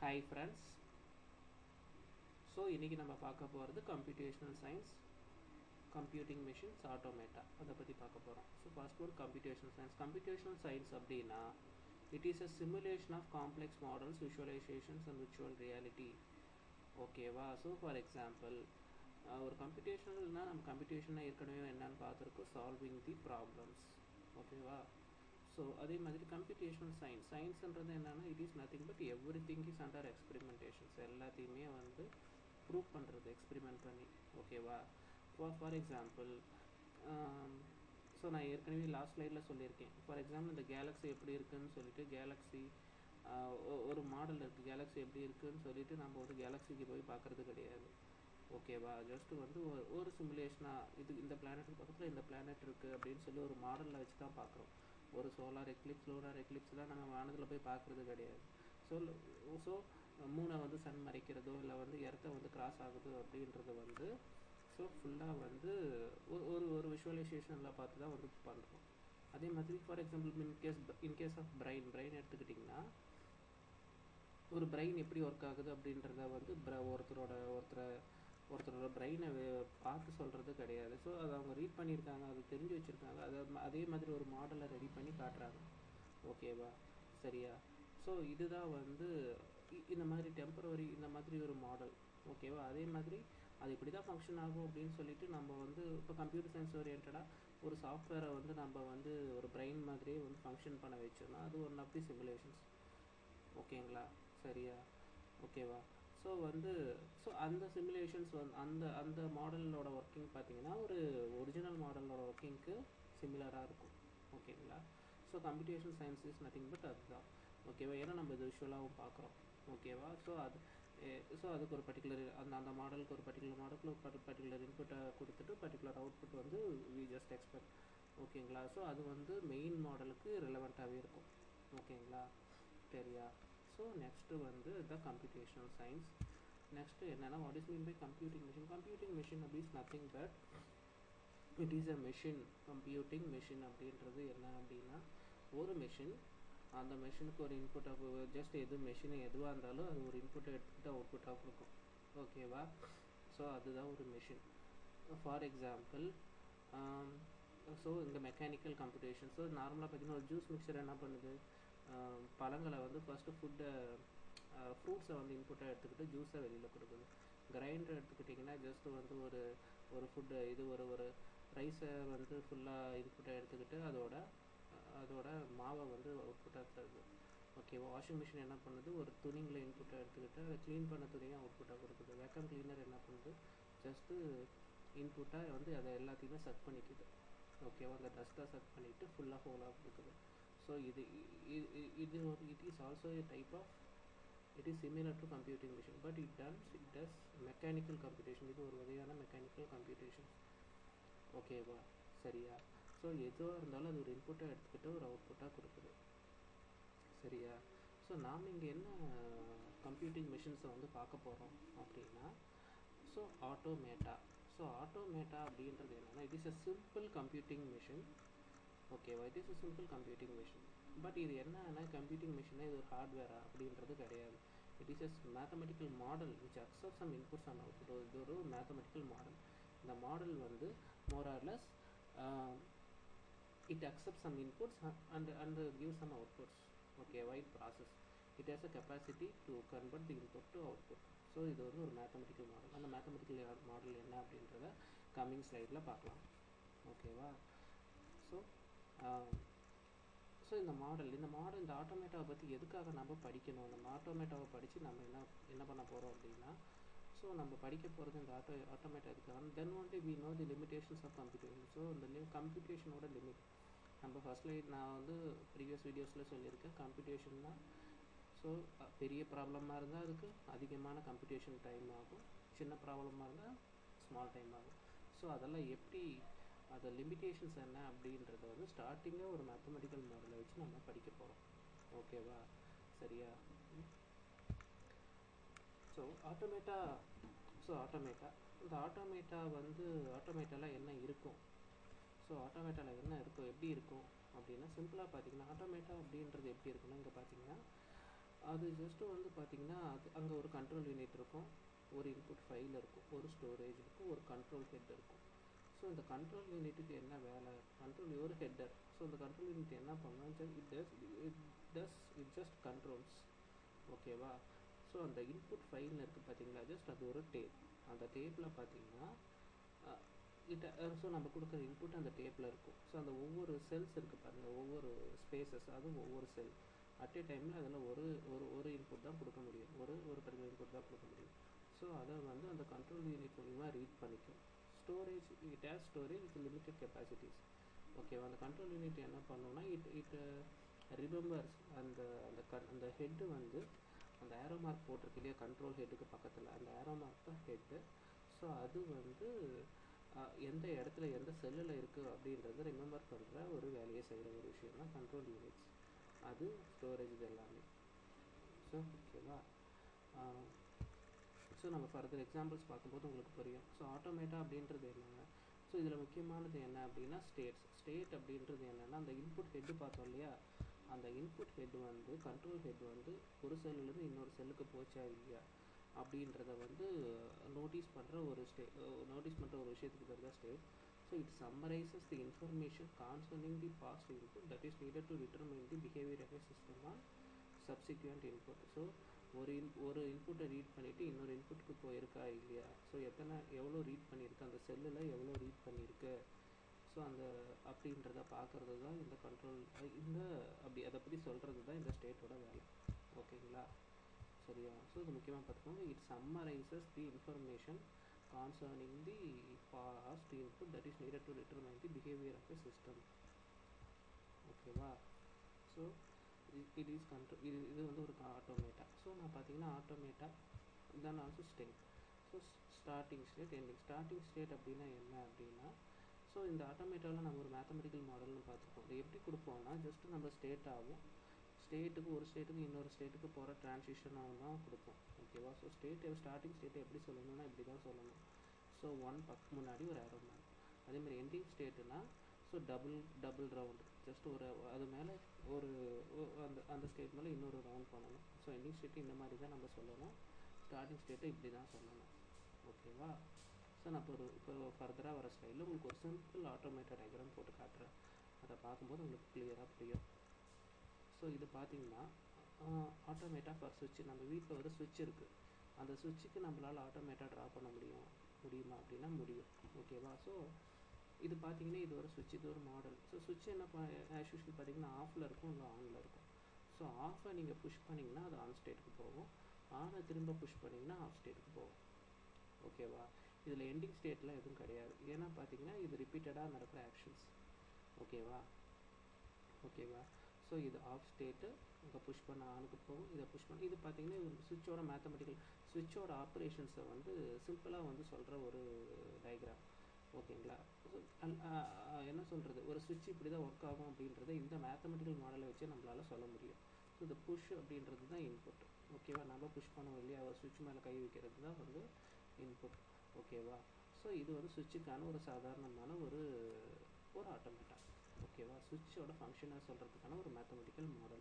hi friends so இன்றைக்கி நம்ம பார்க்க போகிறது computational science computing machines automata அதை பற்றி பார்க்க போகிறோம் so first one computational science computational science அப்படின்னா it is a simulation of complex models visualisations and virtual reality ஓகேவா ஸோ ஃபார் எக்ஸாம்பிள் ஒரு கம்ப்யூட்டேஷனல்னால் நம்ம கம்ப்யூட்டேஷனை ஏற்கனவே என்னன்னு பார்த்துருக்கோம் சால்விங் தி ப்ராப்ளம்ஸ் ஓகேவா ஸோ அதே மாதிரி கம்ப்யூட்டேஷனல் சயின்ஸ் சயின்ஸ்ன்றது என்னென்னா it is nothing but everything is under experimentations எல்லாத்தையுமே வந்து ப்ரூவ் பண்ணுறது எக்ஸ்பெரிமெண்ட் பண்ணி ஓகேவா ஃபார் ஃபார் எக்ஸாம்பிள் ஸோ நான் ஏற்கனவே லாஸ்ட் ஸ்லைடில் சொல்லியிருக்கேன் ஃபார் எக்ஸாம்பிள் இந்த கேலக்ஸி எப்படி இருக்குன்னு சொல்லிட்டு கேலக்ஸி ஒரு மாடல் இருக்குது கேலக்ஸி எப்படி இருக்குன்னு சொல்லிட்டு நம்ம ஒரு கேலக்ஸிக்கு போய் பார்க்குறது கிடையாது ஓகேவா ஜஸ்ட்டு வந்து ஒரு ஒரு சிமுலேஷனாக இது இந்த பிளானெட்டுக்கு பக்கத்தில் இந்த பிளானெட் இருக்குது அப்படின்னு சொல்லி ஒரு மாடலில் வச்சு தான் பார்க்குறோம் ஒரு சோலார் எக்லிப்ஸ் லோனார் எக்லிப்ஸ்லாம் நம்ம வானத்தில் போய் பார்க்குறது கிடையாது ஸோ ஸோ மூணை வந்து சன் மறைக்கிறதோ இல்லை வந்து இடத்த வந்து கிராஸ் ஆகுது அப்படின்றது வந்து ஸோ ஃபுல்லாக வந்து ஒரு ஒரு விஷுவலைசேஷனில் பார்த்து தான் வந்து பண்ணுறோம் அதே மாதிரி for example in case in case of brain brain எடுத்துக்கிட்டிங்கன்னா ஒரு பிரெயின் எப்படி ஒர்க் ஆகுது அப்படின்றத வந்து ஒருத்தரோட ஒருத்தரை ஒருத்தரோட பிரெயினை பார்த்து சொல்கிறது கிடையாது ஸோ அதை அவங்க ரீட் பண்ணியிருக்காங்க அது தெரிஞ்சு வச்சுருக்காங்க அதை அதே மாதிரி ஒரு மாடலை ரெடி பண்ணி காட்டுறாங்க ஓகேவா சரியா ஸோ இதுதான் வந்து இந்த மாதிரி டெம்பரவரி இந்த மாதிரி ஒரு மாடல் ஓகேவா அதே மாதிரி அது இப்படி தான் ஃபங்க்ஷன் ஆகும் அப்படின்னு சொல்லிட்டு நம்ம வந்து இப்போ கம்ப்யூட்டர் சயின்ஸ் ஓரியன்டாக ஒரு சாஃப்ட்வேரை வந்து நம்ம வந்து ஒரு பிரெயின் மாதிரியே வந்து ஃபங்க்ஷன் பண்ண வச்சோம்னா அது ஒன் ஆஃப் தி சிமுலேஷன்ஸ் ஓகேங்களா சரியா ஓகேவா ஸோ வந்து ஸோ அந்த சிமுலேஷன்ஸ் வந்து அந்த அந்த மாடலோட ஒர்க்கிங் பார்த்தீங்கன்னா ஒரு ஒரிஜினல் மாடலோட ஒர்க்கிங்க்கு சிமிலராக இருக்கும் ஓகேங்களா so computation science is nothing but அதுதான் ஓகேவா ஏன்னா நம்ம இது விஷுவலாகவும் பார்க்குறோம் ஓகேவா ஸோ அது ஸோ அதுக்கு ஒரு பர்டிகுலர் அந்த அந்த மாடலுக்கு ஒரு பர்டிகுலர் மாடலுக்கு ஒரு பர்டிகுலர் இன்புட்டை கொடுத்துட்டு பர்டிகுலர் அவுட்புட் வந்து வி ஜஸ்ட் எக்ஸ்பெக்ட் ஓகேங்களா ஸோ அது வந்து மெயின் மாடலுக்கு ரிலவெண்ட்டாகவே இருக்கும் ஓகேங்களா சரியா ஸோ நெக்ஸ்ட்டு வந்து த கம்ப்யூட்டேஷனல் சயின்ஸ் நெக்ஸ்ட்டு என்னென்னா what is mean by computing machine computing machine அப்படி is nothing but it is a machine computing machine அப்படின்றது என்ன அப்படின்னா ஒரு மிஷின் அந்த மிஷினுக்கு ஒரு இன்புட்டாக ஜஸ்ட் எது மிஷின் எதுவாக இருந்தாலும் அது ஒரு இன்புட்டை எடுத்துக்கிட்டு அவுட்புட்டாக கொடுக்கும் ஓகேவா ஸோ அதுதான் ஒரு மிஷின் ஃபார் எக்ஸாம்பிள் ஸோ இந்த மெக்கானிக்கல் கம்ப்யூட்டேஷன் ஸோ நார்மலாக பார்த்தீங்கன்னா ஒரு ஜூஸ் மிக்சர் என்ன பண்ணுது பழங்களை வந்து ஃபஸ்ட்டு ஃபுட்டை ஃப்ரூட்ஸை வந்து இன்புட்டாக எடுத்துக்கிட்டு ஜூஸை வெளியில் கொடுக்குது கிரைண்டர் எடுத்துக்கிட்டிங்கன்னா ஜஸ்ட் வந்து ஒரு ஒரு ஃபுட்டு இது ஒரு ஒரு ரைஸை வந்து ஃபுல்லாக இன்புட்டாக எடுத்துக்கிட்டு அதோட அதோட மாவை வந்து அவுட்புட்டாக தருது ஓகே வாஷிங் மிஷின் என்ன பண்ணுது ஒரு துணிங்களை இன்புட்டாக எடுத்துக்கிட்டு அதை க்ளீன் பண்ண துணியை அவுட்புட்டாக கொடுக்குது வேக்கம் க்ளீனர் என்ன பண்ணுது ஜஸ்ட்டு இன்புட்டாக வந்து அதை எல்லாத்தையுமே சக் பண்ணிக்குது ஓகேவா அந்த டஸ்ட்டாக சக் பண்ணிவிட்டு ஃபுல்லாக ஹோலாக கொடுக்குது ஸோ இது இது ஒரு it is also a type of it is similar to computing machine but it does it does mechanical computation இது ஒரு வகையான மெக்கானிக்கல் கம்ப்யூட்டேஷன் ஓகேவா சரியா ஸோ எதுவாக இருந்தாலும் அது ஒரு இன்புட்டாக எடுத்துக்கிட்டு ஒரு அவுட்புட்டாக கொடுக்குது சரியா ஸோ நாம் இங்கே என்ன கம்ப்யூட்டிங் மிஷின்ஸை வந்து பார்க்க போகிறோம் அப்படின்னா ஸோ ஆட்டோமேட்டா ஸோ ஆட்டோமேட்டா அப்படின்றது என்னென்னா it is a simple computing machine ஓகேவா it is a simple computing machine but இது என்னன்னா கம்ப்யூட்டிங் மிஷினே இது ஒரு ஹார்ட்வேரா அப்படின்றது கிடையாது it is as mathematical model which accept some inputs and output இது ஒரு மேத்தமெட்டிக்கல் மாடல் இந்த மாடல் வந்து more or less it accepts some inputs and and gives some outputs okay wide process it has a capacity to convert the input to output so இது வந்து ஒரு mathematical model அந்த mathematical model என்ன அப்படின்றத coming ஸ்லைடில் பார்க்கலாம் ஓகேவா ஸோ ஸோ இந்த மாடல் இந்த மாடல் இந்த ஆட்டோமேட்டாவை பற்றி எதுக்காக நம்ம படிக்கணும் நம்ம ஆட்டோமேட்டாவை படித்து நம்ம என்ன என்ன பண்ண போகிறோம் அப்படின்னா ஸோ நம்ம படிக்க போகிறது இந்த ஆட்டோ ஆட்டோமேட்டா இருக்காங்க then only we know the limitations of computation so இந்த லிம் கம்ப்யூட்டேஷனோட லிமிட் நம்ம ஃபஸ்ட்ல நான் வந்து ப்ரீவியஸ் வீடியோஸில் சொல்லியிருக்கேன் கம்ப்யூட்டேஷன்னா ஸோ பெரிய ப்ராப்ளமாக இருந்தால் அதுக்கு அதிகமான கம்ப்யூட்டேஷன் டைம் ஆகும் சின்ன ப்ராப்ளமாக இருந்தால் ஸ்மால் டைம் ஆகும் ஸோ அதெல்லாம் எப்படி அது லிமிட்டேஷன்ஸ் என்ன அப்படின்றத வந்து ஸ்டார்டிங்காக ஒரு மேத்தமெட்டிக்கல் மாடலை வச்சு நம்ம படிக்க போகிறோம் ஓகேவா சரியா ஸோ ஆட்டோமேட்டா ஸோ ஆட்டோமேட்டா இந்த ஆட்டோமேட்டா வந்து ஆட்டோமேட்டாவில் என்ன இருக்கும் ஸோ ஆட்டோமேட்டாவில் என்ன இருக்கும் எப்படி இருக்கும் அப்படின்னா சிம்பிளாக பார்த்தீங்கன்னா ஆட்டோமேட்டா அப்படின்றது எப்படி இருக்குன்னா இங்கே பார்த்தீங்கன்னா அது ஜஸ்ட்டு வந்து பார்த்திங்கன்னா அது அங்கே ஒரு கண்ட்ரோல் யூனிட் இருக்கும் ஒரு இன்புட் ஃபைல் இருக்கும் ஒரு ஸ்டோரேஜ் இருக்கும் ஒரு கண்ட்ரோல் ஹெட் இருக்கும் ஸோ இந்த கண்ட்ரோல் யூனிட்டுக்கு என்ன வேலை கண்ட்ரோல் ஒரு ஹெட்டர் ஸோ இந்த கண்ட்ரோல் யூனிட் என்ன பண்ணும் it does it does it just controls ஓகேவா ஸோ அந்த இன்புட் ஃபைல்னு இருக்குது பார்த்தீங்களா ஜஸ்ட் அது ஒரு டேப் அந்த டேப்பில் பார்த்தீங்கன்னா இட்ட ஸோ நம்ம கொடுக்குற இன்புட் அந்த டேப்பில் இருக்கும் ஸோ அந்த ஒவ்வொரு செல்ஸ் இருக்குது பாருங்கள் ஒவ்வொரு ஸ்பேசஸ் அதுவும் ஒவ்வொரு செல் அட் ஏ டைமில் அதில் ஒரு ஒரு ஒரு இன்புட் தான் கொடுக்க முடியும் ஒரு ஒரு பர்டிகுலர் இன்புட் தான் கொடுக்க முடியும் ஸோ அதை வந்து அந்த கண்ட்ரோல் யூனிட் மூலிமா ரீட் பண்ணிக்கும் storage it has storage with limited capacities ஓகேவா அந்த கண்ட்ரோல் யூனிட் என்ன பண்ணுன்னா இட் இட் ரிமெம்பர்ஸ் அந்த அந்த க அந்த ஹெட்டு வந்து அந்த ஏரோ மார்க் போட்டிருக்கு இல்லையா கண்ட்ரோல் ஹெட்டுக்கு பக்கத்தில் அந்த ஏரோ மார்க் தான் ஹெட்டு ஸோ அது வந்து எந்த இடத்துல எந்த செல்லில் இருக்குது அப்படின்றத ரிமெம்பர் பண்ணுற ஒரு வேலையை செய்கிற ஒரு விஷயம் தான் கண்ட்ரோல் யூனிட்ஸ் அது ஸ்டோரேஜ் இது எல்லாமே ஸோ ஓகேவா ஸோ நம்ம ஃபர்தர் எக்ஸாம்பிள்ஸ் பார்க்கும்போது உங்களுக்கு புரியும் ஸோ ஆட்டோமேட்டா அப்படின்றது என்னங்க ஸோ இதில் முக்கியமானது என்ன அப்படின்னா ஸ்டேட்ஸ் ஸ்டேட் அப்படின்றது என்னென்னா அந்த இன்புட் ஹெட்டு பார்த்தோம் இல்லையா அந்த இன்புட் ஹெட் வந்து கண்ட்ரோல் ஹெட் வந்து ஒரு செல்லுலேருந்து இன்னொரு செல்லுக்கு போச்சா இல்லையா அப்படின்றத வந்து நோட்டீஸ் பண்ணுற ஒரு ஸ்டே நோட்டீஸ் பண்ணுற ஒரு விஷயத்துக்கு பேர் தான் state so it summarises the information concerning the past input that is needed to determine the behaviour of a system on subsequent input so ஒரு இன் ஒரு இன்புட்டை ரீட் பண்ணிவிட்டு இன்னொரு இன்புட்டுக்கு போயிருக்கா இல்லையா ஸோ எத்தனை எவ்வளோ ரீட் பண்ணியிருக்கு அந்த செல்லில் எவ்வளோ ரீட் பண்ணியிருக்கு ஸோ அந்த அப்படின்றத பார்க்குறது தான் இந்த கண்ட்ரோல் இந்த அப்படி அதை பற்றி சொல்கிறது தான் இந்த ஸ்டேட்டோட வேலை ஓகேங்களா சரியா ஸோ இது முக்கியமாக பார்த்துக்கோங்க it summarises the information concerning the past input that is needed to determine the behaviour of the system ஓகேவா ஸோ இட் இஸ் கண்ட்ரோல் இது இது வந்து ஒரு ஆட்டோமேட்டா ஸோ நான் பார்த்தீங்கன்னா automata then also state so starting state ending starting state அப்படின்னா என்ன அப்படின்னா ஸோ இந்த ஆட்டோமேட்டாவில் நம்ம ஒரு மேத்தமெட்டிக்கல் மாடல்னு பார்த்துருப்போம் இது எப்படி கொடுப்போம்னா ஜஸ்ட் நம்ம ஸ்டேட் ஆகும் ஸ்டேட்டுக்கு ஒரு ஸ்டேட்டுக்கு இன்னொரு ஸ்டேட்டுக்கு போகிற ட்ரான்சிஷனாகவும் தான் கொடுப்போம் ஓகேவா ஸோ ஸ்டேட் ஸ்டார்டிங் ஸ்டேட்டை எப்படி சொல்லணும்னா இப்படி தான் சொல்லணும் ஸோ ஒன் பக்கம் முன்னாடி ஒரு ஏரோ மார்க் அதேமாதிரி எண்டிங் ஸ்டேட்டுனா so double double round just ஒரு அது மேலே ஒரு அந்த அந்த ஸ்டேட் மேலே இன்னொரு ரவுண்ட் பண்ணணும் ஸோ எண்டிங் ஸ்டேட்டு இந்த மாதிரி தான் நம்ம சொல்லணும் ஸ்டார்டிங் ஸ்டேட்டை இப்படி தான் சொல்லணும் ஓகேவா ஸோ நான் இப்போ ஒரு இப்போ ஃபர்தராக வர ஸ்டைலில் உங்களுக்கு ஒரு சிம்பிள் ஆட்டோமேட்டட் டயக்ராம் போட்டு காட்டுறேன் அதை பார்க்கும்போது உங்களுக்கு கிளியராக புரியும் ஸோ இது பார்த்தீங்கன்னா ஆட்டோமேட்டா ஃபார் சுவிட்ச் நம்ம வீட்டில் ஒரு சுவிட்ச் இருக்குது அந்த சுவிட்சுக்கு நம்மளால் ஆட்டோமேட்டாக ட்ரா பண்ண முடியும் முடியுமா அப்படின்னா முடியும் ஓகேவா ஸோ இது பார்த்தீங்கன்னா இது ஒரு சுவிட்ச் இது ஒரு மாடல் ஸோ சுவிட்ச் என்ன ஆஸ் யூஷுவல் பார்த்தீங்கன்னா ஆஃபில் இருக்கும் இல்லை ஆனில் இருக்கும் ஸோ ஆஃபை நீங்கள் புஷ் பண்ணிங்கன்னா அது ஆன் ஸ்டேட்டுக்கு போகும் ஆனை திரும்ப புஷ் பண்ணிங்கன்னா ஆஃப் ஸ்டேட்டுக்கு போகும் ஓகேவா இதில் எண்டிங் ஸ்டேட்லாம் எதுவும் கிடையாது ஏன்னா பார்த்தீங்கன்னா இது ரிப்பீட்டடாக நடக்கிற ஆக்ஷன்ஸ் ஓகேவா ஓகேவா ஸோ இது ஆஃப் ஸ்டேட்டு இங்கே புஷ் பண்ண ஆனுக்கு போகும் இதை புஷ் பண்ண இது பார்த்தீங்கன்னா ஒரு சுவிட்சோட மேத்தமெட்டிக்கல் சுவிட்சோட ஆப்ரேஷன்ஸை வந்து சிம்பிளாக வந்து சொல்கிற ஒரு டயக்ராம் ஓகேங்களா என்ன சொல்கிறது ஒரு சுவிட்ச் இப்படி தான் ஒர்க் ஆகும் அப்படின்றத இந்த மேத்தமெட்டிக்கல் மாடலை வச்சு நம்மளால் சொல்ல முடியும் ஸோ இந்த புஷ் அப்படின்றது தான் இன்புட் ஓகேவா நம்ம புஷ் பண்ணுவோம் இல்லையா ஒரு சுவிட்ச் மேலே கை வைக்கிறது தான் வந்து இன்புட் ஓகேவா ஸோ இது வந்து சுவிட்சுக்கான ஒரு சாதாரணமான ஒரு ஒரு ஆட்டோமேட்டா ஓகேவா சுவிட்சோட ஃபங்க்ஷனை சொல்கிறதுக்கான ஒரு மேத்தமெட்டிக்கல் மாடல்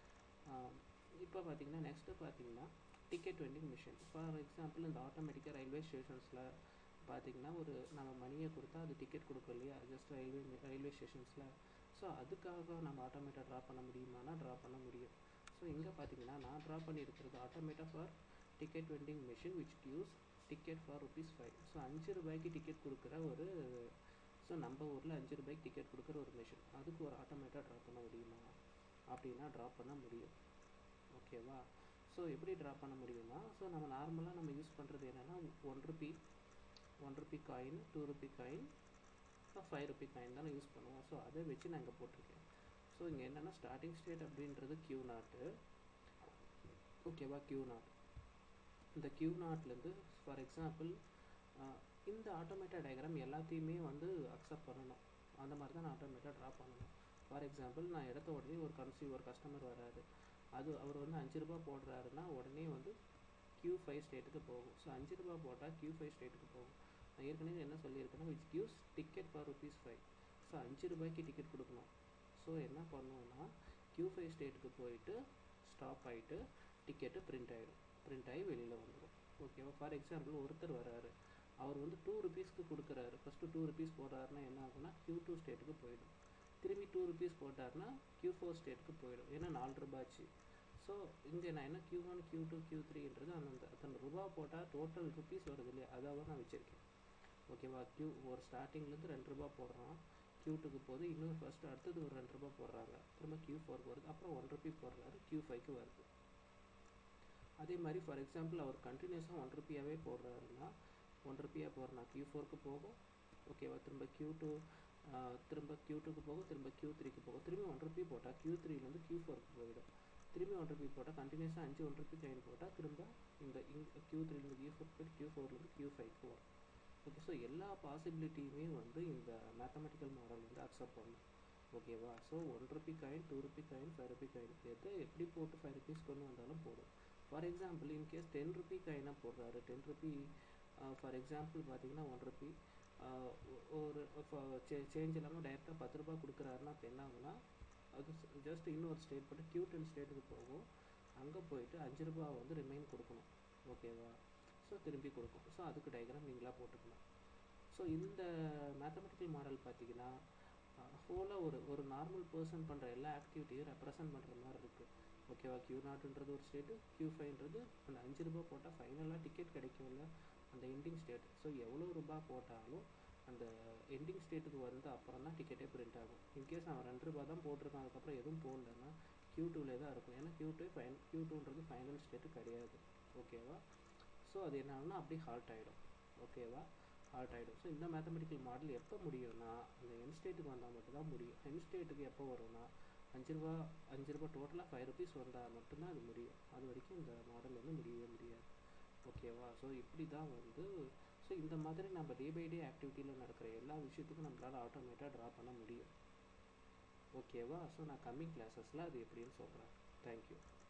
இப்போ பார்த்தீங்கன்னா நெக்ஸ்ட்டு பார்த்தீங்கன்னா ticket vending machine for example இந்த ஆட்டோமேட்டிக்காக ரயில்வே ஸ்டேஷன்ஸில் பார்த்தீங்கன்னா ஒரு நம்ம மணியை கொடுத்தா அது டிக்கெட் கொடுக்கும் இல்லையா ஜஸ்ட் ரயில்வே ரயில்வே ஸ்டேஷன்ஸில் ஸோ அதுக்காக நம்ம ஆட்டோமேட்டா ட்ரா பண்ண முடியுமானா ட்ரா பண்ண முடியும் ஸோ இங்கே பார்த்தீங்கன்னா நான் ட்ரா பண்ணியிருக்கிறது automata for ticket vending machine which gives ticket for rupees five so அஞ்சு ரூபாய்க்கு டிக்கெட் கொடுக்குற ஒரு ஸோ நம்ம ஊரில் அஞ்சு ரூபாய்க்கு டிக்கெட் கொடுக்குற ஒரு மிஷின் அதுக்கு ஒரு ஆட்டோமேட்டாக ட்ரா பண்ண முடியுமா அப்படின்னா ட்ரா பண்ண முடியும் ஓகேவா ஸோ எப்படி ட்ரா பண்ண முடியும்னா ஸோ நம்ம நார்மலாக நம்ம யூஸ் பண்ணுறது என்னென்னா one rupee one rupee coin two rupee coin five rupee coin தான் யூஸ் பண்ணுவோம் ஸோ அதை வச்சு நான் இங்கே போட்டிருக்கேன் ஸோ இங்கே என்னென்னா ஸ்டார்டிங் ஸ்டேட் அப்படின்றது கியூ நாட்டு ஓகேவா கியூ நாட் இந்த கியூ நாட்லேருந்து ஃபார் எக்ஸாம்பிள் இந்த ஆட்டோமேட்டா டயக்ராம் எல்லாத்தையுமே வந்து அக்செப்ட் பண்ணணும் அந்த மாதிரி தான் நான் ஆட்டோமேட்டாக ட்ரா பண்ணணும் ஃபார் எக்ஸாம்பிள் நான் எடுத்த உடனே ஒரு கன்சியூமர் கஸ்டமர் வராரு அது அவர் வந்து அஞ்சு ரூபா போடுறாருன்னா உடனே வந்து கியூ ஃபைவ் ஸ்டேட்டுக்கு போகும் ஸோ அஞ்சு ரூபா போட்டால் கியூ ஃபைவ் ஸ்டேட்டுக்கு போகும் நான் ஏற்கனவே என்ன சொல்லியிருக்கேன்னா which gives ticket for rupees five so அஞ்சு ரூபாய்க்கு டிக்கெட் கொடுக்கணும் ஸோ என்ன பண்ணுவோன்னா கியூ ஃபைவ் ஸ்டேட்டுக்கு போயிட்டு ஸ்டாப் ஆகிட்டு டிக்கெட்டு பிரிண்ட் ஆகிடும் பிரிண்ட் ஆகி வெளியில் வந்துடும் ஓகேவா ஃபார் எக்ஸாம்பிள் ஒருத்தர் வராரு அவர் வந்து டூ ருபீஸ்க்கு கொடுக்குறாரு ஃபஸ்ட்டு டூ ருபீஸ் போடுறாருன்னா என்ன ஆகும்னா கியூ டூ ஸ்டேட்டுக்கு போயிடும் திரும்பி டூ ருபீஸ் போட்டாருன்னா கியூ ஃபோர் ஸ்டேட்டுக்கு போயிடும் ஏன்னா நாலு ரூபாச்சு ஸோ இங்கே நான் என்ன q one q two q த்ரீன்றது அந்த அத்தனை ரூபா போட்டால் டோட்டல் ருபீஸ் வருது இல்லையா அதாவது நான் வச்சுருக்கேன் ஓகேவா கியூ ஒரு ஸ்டார்டிங்லேருந்து ரெண்டு ரூபா போடுறோம் கியூ டூக்கு போகுது இன்னும் ஃபஸ்ட்டு அடுத்தது ஒரு ரெண்டு ரூபா போடுறாங்க திரும்ப கியூ ஃபோருக்கு வருது அப்புறம் ஒன் ருபி போடுறாரு கியூ ஃபைவ்க்கு வருது அதே மாதிரி ஃபார் எக்ஸாம்பிள் அவர் கண்டினியூஸாக ஒன் ருப்பியாகவே போடுறாருன்னா ஒன் ருப்பியாக போடுறா கியூ ஃபோருக்கு போகும் ஓகேவா திரும்ப கியூ டூ திரும்ப கியூ டூக்கு போகும் திரும்ப கியூ த்ரீக்கு போகும் திரும்பி ஒன் ருபி போட்டால் கியூ த்ரீலேருந்து கியூ ஃபோருக்கு போயிடும் திரும்பி ஒன் ருபி போட்டால் கண்டினியூஸாக அஞ்சு ஒன் ருபி கைன் போட்டால் திரும்ப இந்த இங் கியூ த்ரீலேருந்து கியூ ஃபோர் போய்ட்டு கியூ ஃபோர்லேருந்து கியூ ஃபைவ்க்கு வரும் ஓகே ஸோ எல்லா பாசிபிலிட்டியுமே வந்து இந்த மேத்தமெட்டிக்கல் மாடல் வந்து அக்செப்ட் பண்ணும் ஓகேவா so one rupee coin two rupee coin five rupee coin எதை எப்படி போட்டு ஃபைவ் ருபீஸ் கொண்டு வந்தாலும் போடும் for example in case ten rupee காயினாக போடுறாரு டென் ருபி ஃபார் எக்ஸாம்பிள் பார்த்தீங்கன்னா ஒன் ருபி ஒரு சேஞ்ச் இல்லாமல் டைரெக்டாக பத்து ரூபா கொடுக்குறாருன்னா இப்போ என்ன ஆகுனா அது ஜஸ்ட் இன்னொரு ஸ்டேட் போட்டு கியூ டென் ஸ்டேட்டுக்கு போகும் அங்கே போயிட்டு அஞ்சு ரூபா வந்து ரிமைன் கொடுக்கணும் ஓகேவா ஸோ திரும்பி கொடுக்கும் ஸோ அதுக்கு டயக்ராம் நீங்களாக போட்டுக்கணும் ஸோ இந்த மேத்தமெட்டிக்கல் மாடல் பார்த்தீங்கன்னா ஹோலாக ஒரு ஒரு நார்மல் பர்சன் பண்ணுற எல்லா ஆக்டிவிட்டியும் ரெப்ரசன்ட் பண்ணுற மாதிரி இருக்குது ஓகேவா கியூ நாட்டுன்றது ஒரு ஸ்டேட்டு கியூ ஃபைவ்ன்றது அந்த அஞ்சு ரூபா போட்டால் ஃபைனலாக டிக்கெட் கிடைக்கும்ல அந்த எண்டிங் ஸ்டேட் ஸோ எவ்வளோ ரூபா போட்டாலும் அந்த எண்டிங் ஸ்டேட்டுக்கு வந்து அப்புறம் தான் டிக்கெட்டே பிரிண்ட் ஆகும் இன்கேஸ் அவன் ரெண்டு ரூபா தான் போட்டிருக்கான் அதுக்கப்புறம் எதுவும் போடலன்னா கியூ டூலே தான் இருக்கும் ஏன்னா கியூ டூ ஃபைன் கியூ டூன்றது ஃபைனல் ஸ்டேட்டு கிடையாது ஓகேவா ஸோ அது என்ன ஆகும்னா அப்படியே ஹால்ட் ஆகிடும் ஓகேவா ஹால்ட் ஆகிடும் ஸோ இந்த மேத்தமெட்டிக்கல் மாடல் எப்போ முடியும்னா அந்த என் ஸ்டேட்டுக்கு வந்தால் மட்டும்தான் முடியும் என் ஸ்டேட்டுக்கு எப்போ வரும்னா அஞ்சு ரூபா அஞ்சு ரூபா டோட்டலாக ஃபைவ் ருபீஸ் வந்தால் மட்டும்தான் அது முடியும் அது வரைக்கும் இந்த மாடல் வந்து முடியவே முடியாது ஓகேவா ஸோ இப்படி தான் வந்து ஸோ இந்த மாதிரி நம்ம டே பை டே ஆக்டிவிட்டியில் நடக்கிற எல்லா விஷயத்துக்கும் நம்மளால் ஆட்டோமேட்டாக ட்ரா பண்ண முடியும் ஓகேவா ஸோ நான் கம்மிங் கிளாஸஸில் அது எப்படின்னு சொல்கிறேன் தேங்க்யூ